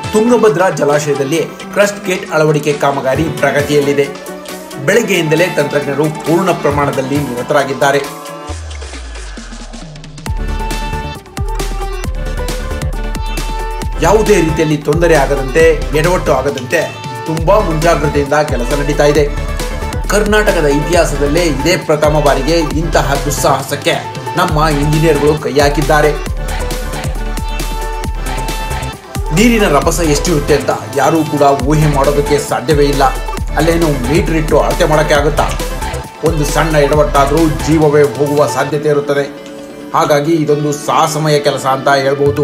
ತುಂಗಭದ್ರಾ ಜಲಾಶಯದಲ್ಲಿ crust gate ಅಳವಡಿಕೆ ಕಾಮಗಾರಿ ಪ್ರಗತಿಯಲ್ಲಿದೆ ಬೆಳಗ್ಗೆಯಿಂದಲೇ ತಂತ್ರಜ್ಞರು ಪೂರ್ಣ ಪ್ರಮಾಣದಲ್ಲಿ ನಿರತರಾಗಿದ್ದಾರೆ ಯಾವುದೇ ರೀತಿಯಲ್ಲಿ ತೊಂದರೆ ಆಗದಂತೆ ಎಡವಟ್ಟು ಆಗದಂತೆ ತುಂಬಾ ಮುಂಜಾಗ್ರತೆಯಿಂದ ಕೆಲಸ ನಡೀತಾ ಇದೆ ಕರ್ನಾಟಕದ ಇತಿಹಾಸದಲ್ಲೇ ಇದೇ ಪ್ರಥಮ ಬಾರಿಗೆ ಇಂತಹ ದುಸ್ಸಾಹಸಕ್ಕೆ ನಮ್ಮ ಇಂಜಿನಿಯರ್ಗಳು ಕೈ ಹಾಕಿದ್ದಾರೆ ನೀರಿನ ರಭಸ ಎಷ್ಟಿರುತ್ತೆ ಅಂತ ಯಾರೂ ಕೂಡ ಊಹೆ ಮಾಡೋದಕ್ಕೆ ಸಾಧ್ಯವೇ ಇಲ್ಲ ಅಲ್ಲೇನು ಮೀಟರ್ ಇಟ್ಟು ಅಳತೆ ಮಾಡೋಕ್ಕೆ ಆಗುತ್ತಾ ಒಂದು ಸಣ್ಣ ಎಡವಟ್ಟಾದರೂ ಜೀವವೇ ಹೋಗುವ ಸಾಧ್ಯತೆ ಇರುತ್ತದೆ ಹಾಗಾಗಿ ಇದೊಂದು ಸಾಹಸಮಯ ಕೆಲಸ ಅಂತ ಹೇಳ್ಬೋದು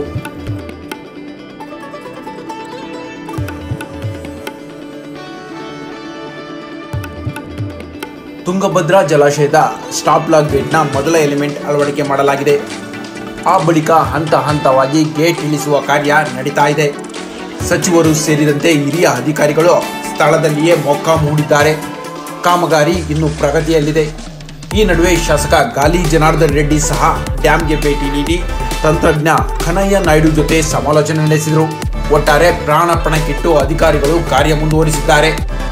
ತುಂಗಭದ್ರಾ ಜಲಾಶಯದ ಸ್ಟಾಪ್ ಲಾಕ್ ಗೇಟ್ನ ಮೊದಲ ಎಲಿಮೆಂಟ್ ಅಳವಡಿಕೆ ಮಾಡಲಾಗಿದೆ ಆ ಬಳಿಕ ಹಂತ ಹಂತವಾಗಿ ಗೇಟ್ ಇಳಿಸುವ ಕಾರ್ಯ ನಡೀತಾ ಇದೆ ಸಚಿವರು ಸೇರಿದಂತೆ ಹಿರಿಯ ಅಧಿಕಾರಿಗಳು ಸ್ಥಳದಲ್ಲಿಯೇ ಮೊಕ್ಕಾಂ ಹೂಡಿದ್ದಾರೆ ಕಾಮಗಾರಿ ಇನ್ನು ಪ್ರಗತಿಯಲ್ಲಿದೆ ಈ ನಡುವೆ ಶಾಸಕ ಗಾಲಿ ಜನಾರ್ದನ್ ರೆಡ್ಡಿ ಸಹ ಡ್ಯಾಂಗೆ ಭೇಟಿ ನೀಡಿ ತಂತ್ರಜ್ಞ ಕನಯ್ಯ ನಾಯ್ಡು ಜೊತೆ ಸಮಾಲೋಚನೆ ನಡೆಸಿದರು ಒಟ್ಟಾರೆ ಪ್ರಾಣ ಪಣಕ್ಕಿಟ್ಟು ಅಧಿಕಾರಿಗಳು ಕಾರ್ಯ ಮುಂದುವರಿಸಿದ್ದಾರೆ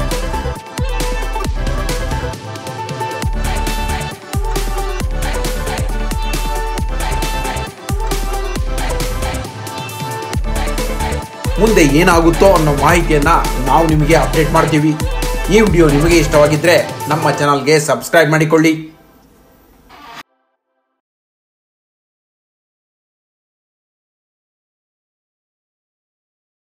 ಮುಂದೆ ಏನಾಗುತ್ತೋ ಅನ್ನೋ ಮಾಹಿತಿಯನ್ನ ನಾವು ನಿಮಗೆ ಅಪ್ಡೇಟ್ ಮಾಡ್ತೀವಿ ಈ ವಿಡಿಯೋ ನಿಮಗೆ ಇಷ್ಟವಾಗಿದ್ದರೆ ನಮ್ಮ ಚಾನಲ್ಗೆ ಸಬ್ಸ್ಕ್ರೈಬ್ ಮಾಡಿಕೊಳ್ಳಿ